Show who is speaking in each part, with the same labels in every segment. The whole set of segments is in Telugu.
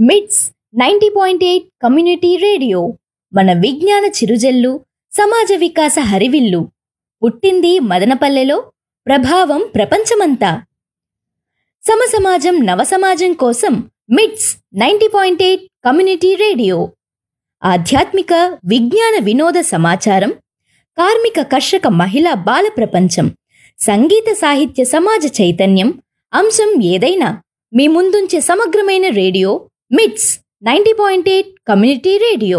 Speaker 1: మిట్స్ ninety point eight community radio మన విజ్ఞాన చిరుజల్లు సమాజ వికాస హరివిల్లు పుట్టింది మదనపల్లెలో ప్రభావం ప్రపంచమంతా సమసమాజం నవసమాజం కోసం MITS ninety point eight community radio ఆధ్యాత్మిక విజ్ఞాన వినోద సమాచారం కార్మిక కర్షక మహిళా బాల ప్రపంచం సంగీత సాహిత్య సమాజ చైతన్యం అంశం ఏదైనా మీ ముందుంచే సమగ్రమైన radio MITS ninety point eight community radio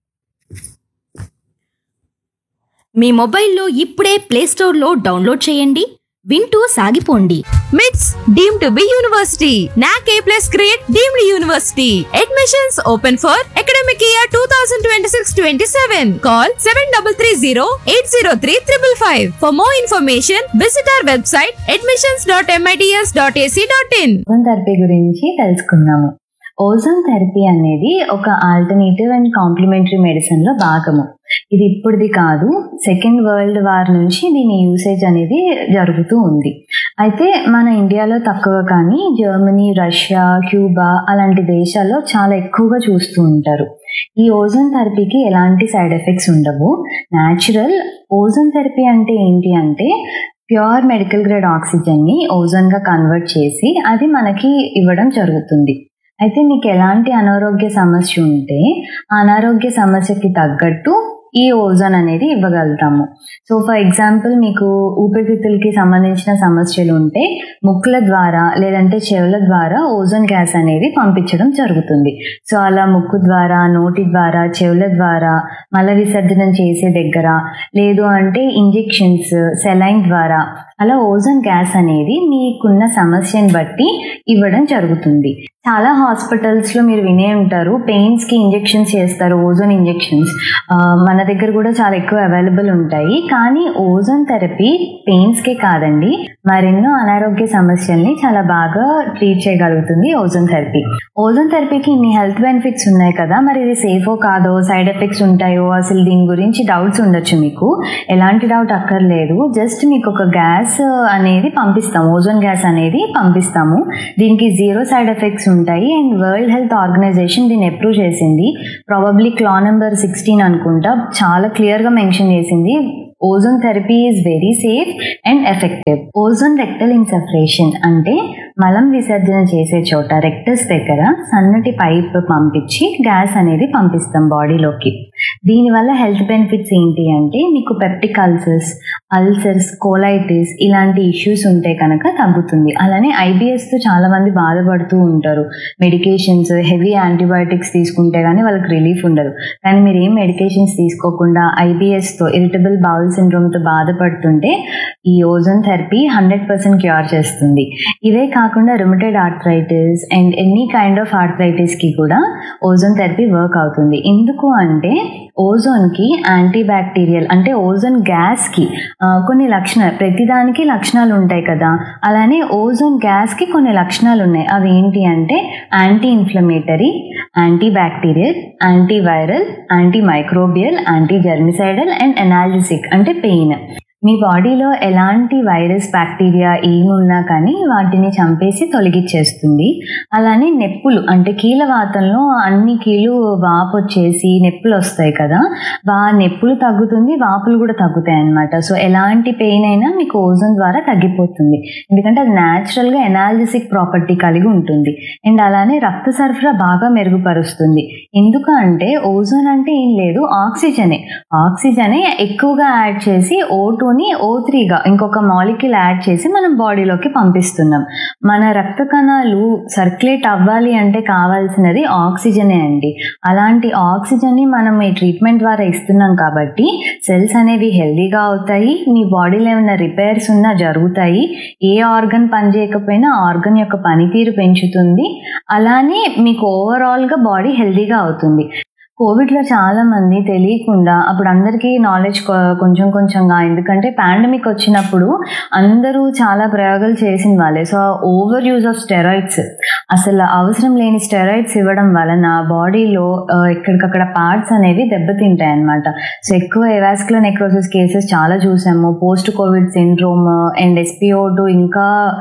Speaker 1: మీ మొబైల్లో ఇప్పుడే ప్లేస్టోర్లో డౌన్లోడ్ చేయండి వింటూ సాగిపోండి
Speaker 2: మిట్స్ deem to be university NAAC A plus grade deemed university admissions open for academic year two thousand twenty six twenty seven call seven double three zero eight zero three triple five for more information visit our website admissions dot MITS dot ac dot in
Speaker 3: ozone therapy గురించి తెలుసుకుందాము ఓజోన్ థెరపీ అనేది ఒక ఆల్టర్నేటివ్ అండ్ కాంప్లిమెంటరీ మెడిసిన్ లో భాగము ఇది ఇప్పుడుది కాదు సెకండ్ వరల్డ్ వార్ నుంచి దీని యూసేజ్ అనేది జరుగుతూ ఉంది అయితే మన ఇండియాలో తక్కువ కానీ జర్మనీ రష్యా క్యూబా అలాంటి దేశాల్లో చాలా ఎక్కువగా చూస్తూ ఉంటారు ఈ ఓజోన్ థెరపీకి ఎలాంటి సైడ్ ఎఫెక్ట్స్ ఉండవు న్యాచురల్ ఓజోన్ థెరపీ అంటే ఏంటి అంటే ప్యూర్ మెడికల్ గ్రేడ్ ఆక్సిజన్ని ఓజోన్గా కన్వర్ట్ చేసి అది మనకి ఇవ్వడం జరుగుతుంది అయితే మీకు ఎలాంటి అనారోగ్య సమస్య ఉంటే ఆ అనారోగ్య సమస్యకి తగ్గట్టు ఈ ఓజోన్ అనేది ఇవ్వగలుగుతాము సో ఫర్ ఎగ్జాంపుల్ మీకు ఊపిరితిత్తులకి సంబంధించిన సమస్యలు ఉంటే ముక్కుల ద్వారా లేదంటే చెవుల ద్వారా ఓజోన్ గ్యాస్ అనేది పంపించడం జరుగుతుంది సో అలా ముక్కు ద్వారా నోటి ద్వారా చెవుల ద్వారా మల విసర్జనం చేసే దగ్గర లేదు అంటే ఇంజెక్షన్స్ సెలైన్ ద్వారా అలా ఓజోన్ గ్యాస్ అనేది మీకున్న సమస్యను బట్టి ఇవ్వడం జరుగుతుంది చాలా హాస్పిటల్స్ లో మీరు వినే ఉంటారు పెయిన్స్ కి ఇంజెక్షన్స్ చేస్తారు ఓజోన్ ఇంజెక్షన్స్ మన దగ్గర కూడా చాలా ఎక్కువ అవైలబుల్ ఉంటాయి కానీ ఓజోన్ థెరపీ పెయిన్స్ కే కాదండి మరెన్నో అనారోగ్య సమస్యల్ని చాలా బాగా ట్రీట్ చేయగలుగుతుంది ఓజోన్ థెరపీ ఓజోన్ థెరపీకి ఇన్ని హెల్త్ బెనిఫిట్స్ ఉన్నాయి కదా మరి ఇది సేఫో కాదో సైడ్ ఎఫెక్ట్స్ ఉంటాయో అసలు దీని గురించి డౌట్స్ ఉండొచ్చు మీకు ఎలాంటి డౌట్ అక్కర్లేదు జస్ట్ మీకు ఒక గ్యాస్ అనేది పంపిస్తాము ఓజోన్ గ్యాస్ అనేది పంపిస్తాము దీనికి జీరో సైడ్ ఎఫెక్ట్స్ ఉంటాయి అండ్ వరల్డ్ హెల్త్ ఆర్గనైజేషన్ దీన్ని అప్రూవ్ చేసింది ప్రాబబ్లీ క్లా నెంబర్ సిక్స్టీన్ అనుకుంటా చాలా క్లియర్గా మెన్షన్ చేసింది ozone therapy is very safe and effective ozone rectal insufflation అంటే మలం విసర్జన చేసే చోట రెక్టస్ దగ్గర సన్నటి పైప్ పంపించి గ్యాస్ అనేది పంపిస్తాం బాడీలోకి దీనివల్ల హెల్త్ బెనిఫిట్స్ ఏంటి అంటే మీకు పెప్టిక్ అల్సర్స్ అల్సర్స్ కోలైటిస్ ఇలాంటి ఇష్యూస్ ఉంటే కనుక తగ్గుతుంది అలానే ఐబిఎస్తో చాలా మంది బాధపడుతూ ఉంటారు మెడికేషన్స్ హెవీ యాంటీబయాటిక్స్ తీసుకుంటే కానీ వాళ్ళకి రిలీఫ్ ఉండదు కానీ మీరు ఏం మెడికేషన్స్ తీసుకోకుండా ఐబిఎస్తో ఇరిటబుల్ బౌల్ సిండ్రోమ్తో బాధపడుతుంటే ఈ ozone therapy hundred percent cure చేస్తుంది ఇవే కాకుండా rheumatoid arthritis and any kind of ఆర్థరైటిస్కి కూడా ఓజోన్ థెరపీ వర్క్ అవుతుంది ఎందుకు అంటే ఓజోన్కి యాంటీ బ్యాక్టీరియల్ అంటే ఓజోన్ గ్యాస్కి కొన్ని లక్షణాలు ప్రతిదానికి లక్షణాలు ఉంటాయి కదా అలానే ఓజోన్ గ్యాస్కి కొన్ని లక్షణాలు ఉన్నాయి అవి ఏంటి అంటే anti inflammatory anti bacterial anti viral anti microbial anti germicidal and analgesic అంటే పెయిన్ మీ బాడీలో ఎలాంటి వైరస్ బ్యాక్టీరియా ఏమున్నా కానీ వాటిని చంపేసి తొలగించేస్తుంది అలానే నెప్పులు అంటే కీలవాతంలో అన్ని కీలు వాపు వచ్చేసి నెప్పులు వస్తాయి కదా వా నెప్పులు తగ్గుతుంది వాపులు కూడా తగ్గుతాయి అనమాట సో ఎలాంటి పెయిన్ అయినా మీకు ఓజోన్ ద్వారా తగ్గిపోతుంది ఎందుకంటే అది న్యాచురల్గా ఎనాలిసిక్ ప్రాపర్టీ కలిగి ఉంటుంది అండ్ అలానే రక్త సరఫరా బాగా మెరుగుపరుస్తుంది ఎందుకు అంటే ఓజోన్ అంటే ఏం లేదు ఆక్సిజనే ఆక్సిజనే ఎక్కువగా యాడ్ చేసి ఓటు ని ఓ త్రీగా ఇంకొక మాలిక్యూల్ యాడ్ చేసి మనం బాడీలోకి పంపిస్తున్నాం మన రక్త కణాలు సర్క్యులేట్ అవ్వాలి అంటే కావాల్సినది ఆక్సిజనే అండి అలాంటి ఆక్సిజన్ని మనం ఈ ట్రీట్మెంట్ ద్వారా ఇస్తున్నాం కాబట్టి సెల్స్ అనేవి హెల్దీగా అవుతాయి మీ బాడీలో ఏమైనా రిపేర్స్ ఉన్నా జరుగుతాయి ఏ ఆర్గన్ పనిచేయకపోయినా ఆర్గన్ యొక్క పనితీరు పెంచుతుంది అలానే మీకు ఓవరాల్గా బాడీ హెల్దీగా అవుతుంది కోవిడ్లో చాలా మంది తెలియకుండా అప్పుడు అందరికీ నాలెడ్జ్ కొంచెం కొంచెంగా ఎందుకంటే పాండమిక్ వచ్చినప్పుడు అందరూ చాలా ప్రయోగాలు చేసిన వాళ్ళే so over use of steroids అసలు అవసరం లేని స్టెరాయిడ్స్ ఇవ్వడం వలన బాడీలో ఎక్కడికక్కడ పార్ట్స్ అనేవి దెబ్బతింటాయి అనమాట సో ఎక్కువ ఎవాస్కులర్ నెక్రోసిస్ కేసెస్ చాలా చూసాము post COVID syndrome and SPO ఇంకా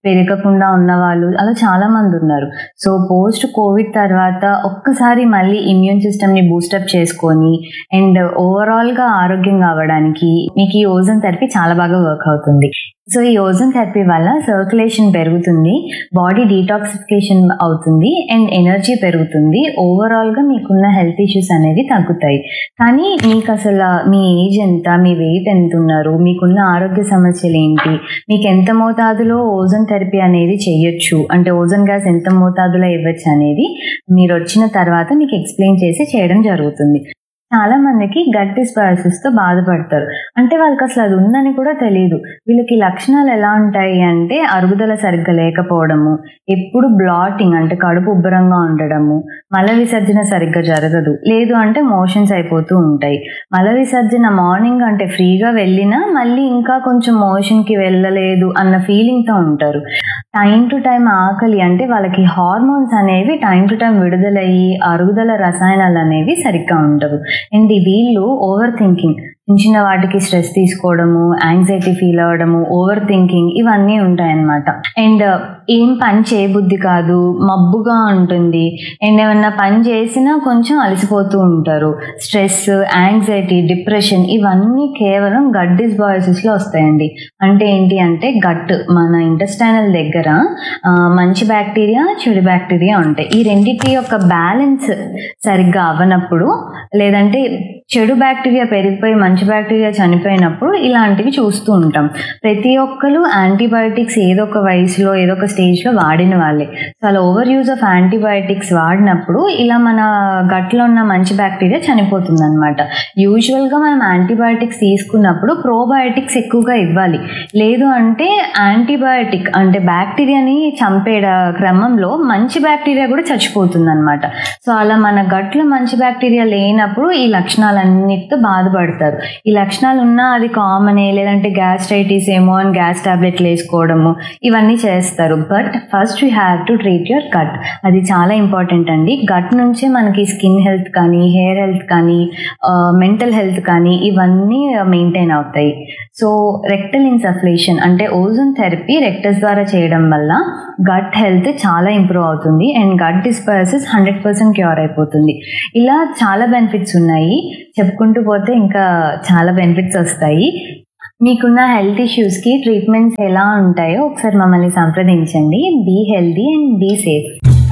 Speaker 3: పెరగకుండా ఉన్న వాళ్ళు అలా చాలా మంది ఉన్నారు సో పోస్ట్ కోవిడ్ తర్వాత ఒక్కసారి మళ్ళీ ఇమ్యూన్ సిస్టమ్ని బూస్టప్ చేసుకొని అండ్ ఓవరాల్గా ఆరోగ్యంగా అవ్వడానికి మీకు ఈ ఓజన్ థెరపీ చాలా బాగా వర్క్ అవుతుంది సో ఈ ఓజన్ థెరపీ వల్ల సర్క్యులేషన్ పెరుగుతుంది బాడీ డీటాక్సిఫికేషన్ అవుతుంది అండ్ ఎనర్జీ పెరుగుతుంది ఓవరాల్గా మీకున్న హెల్త్ ఇష్యూస్ అనేవి తగ్గుతాయి కానీ మీకు అసలు మీ ఏజ్ ఎంత మీ వెయిట్ ఎంత ఉన్నారు మీకున్న ఆరోగ్య సమస్యలు ఏంటి మీకు ఎంత మోతాదులో ఓజన్ థెరపీ అనేది చేయొచ్చు అంటే ఓజన్ గ్యాస్ ఎంత మోతాదులో ఇవ్వచ్చు అనేది మీరు వచ్చిన తర్వాత మీకు ఎక్స్ప్లెయిన్ చేసి చేయడం జరుగుతుంది చాలా మందికి గట్ డిస్బయాసిస్ తో బాధపడతారు అంటే వాళ్ళకి అసలు అది ఉందని కూడా తెలియదు వీళ్ళకి లక్షణాలు ఎలా ఉంటాయి అంటే అరుగుదల సరిగ్గా లేకపోవడము ఎప్పుడు బ్లాటింగ్ అంటే కడుపు ఉబ్బరంగా ఉండడము మల విసర్జన సరిగ్గా జరగదు లేదు అంటే మోషన్స్ అయిపోతూ ఉంటాయి మల విసర్జన మార్నింగ్ అంటే ఫ్రీగా వెళ్ళినా మళ్ళీ ఇంకా కొంచెం మోషన్కి వెళ్ళలేదు అన్న ఫీలింగ్తో ఉంటారు టైం టు టైం ఆకలి అంటే వాళ్ళకి హార్మోన్స్ అనేవి టైం టు టైం విడుదలయ్యి అరుగుదల రసాయనాలు అనేవి సరిగ్గా ఉండవు అండ్ వీళ్ళు ఓవర్ థింకింగ్ చిన్న చిన్న వాటికి స్ట్రెస్ తీసుకోవడము యాంగ్జైటీ ఫీల్ అవ్వడము ఓవర్ థింకింగ్ ఇవన్నీ ఉంటాయన్నమాట అండ్ ఏం పని చేయబుద్ధి కాదు మబ్బుగా ఉంటుంది అండ్ ఏమన్నా పని చేసినా కొంచెం అలసిపోతూ ఉంటారు స్ట్రెస్ యాంగ్జైటీ డిప్రెషన్ ఇవన్నీ కేవలం గట్ డిస్బాయిసెస్లో వస్తాయండి అంటే ఏంటి అంటే గట్ మన ఇంటెస్టైనల్ దగ్గర ఆ, మంచి బ్యాక్టీరియా చెడు బ్యాక్టీరియా ఉంటాయి ఈ రెండింటి యొక్క బ్యాలెన్స్ సరిగ్గా అవ్వనప్పుడు లేదంటే చెడు బ్యాక్టీరియా పెరిగిపోయి మంచి బ్యాక్టీరియా చనిపోయినప్పుడు ఇలాంటివి చూస్తూ ఉంటాం ప్రతి ఒక్కరు యాంటీబయాటిక్స్ ఏదో ఒక వయసులో ఏదో ఒక స్టేజ్లో వాడిన వాళ్ళే సో అలా ఓవర్ యూజ్ ఆఫ్ యాంటీబయాటిక్స్ వాడినప్పుడు ఇలా మన గట్లో ఉన్న మంచి బ్యాక్టీరియా చనిపోతుంది అనమాట యూజువల్గా మనం యాంటీబయాటిక్స్ తీసుకున్నప్పుడు ప్రోబయాటిక్స్ ఎక్కువగా ఇవ్వాలి లేదు అంటే యాంటీబయాటిక్ అంటే బ్యాక్టీరియాని చంపే క్రమంలో మంచి బ్యాక్టీరియా కూడా చచ్చిపోతుంది అనమాట సో అలా మన గట్లో మంచి బ్యాక్టీరియా లేనప్పుడు ఈ లక్షణాలన్నిటితో బాధపడతారు ఈ లక్షణాలు ఉన్నా అది కామనే లేదంటే గ్యాస్ట్రైటిస్ ఏమో అని గ్యాస్ టాబ్లెట్లు వేసుకోవడము ఇవన్నీ చేస్తారు but first you have to treat your gut అది చాలా ఇంపార్టెంట్ అండి గట్ నుంచే మనకి స్కిన్ హెల్త్ కానీ హెయిర్ హెల్త్ కానీ మెంటల్ హెల్త్ కానీ ఇవన్నీ మెయింటైన్ అవుతాయి సో రెక్టల్ ఇన్సఫ్లేషన్ అంటే ఓజోన్ థెరపీ రెక్టస్ ద్వారా చేయడం వల్ల గట్ హెల్త్ చాలా ఇంప్రూవ్ అవుతుంది and gut disperses hundred percent cure అయిపోతుంది ఇలా చాలా బెనిఫిట్స్ ఉన్నాయి చెప్పుకుంటూ పోతే ఇంకా చాలా బెనిఫిట్స్ వస్తాయి మీకున్న హెల్త్ ఇష్యూస్కి ట్రీట్మెంట్స్ ఎలా ఉంటాయో ఒకసారి మమ్మల్ని సంప్రదించండి be healthy and be safe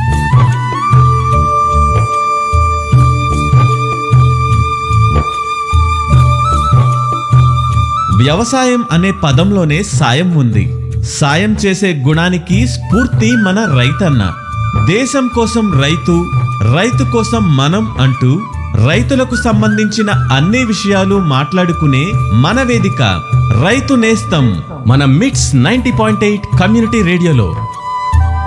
Speaker 4: వ్యవసాయం అనే పదంలోనే సాయం ఉంది సాయం చేసే గుణానికి స్ఫూర్తి మన రైతన్న దేశం కోసం రైతు రైతు కోసం మనం అంటూ రైతులకు సంబంధించిన అన్ని విషయాలు మాట్లాడుకునే మన వేదిక రైతు నేస్తం మన మిట్స్ నైంటీ పాయింట్ ఎయిట్ కమ్యూనిటీ రేడియోలో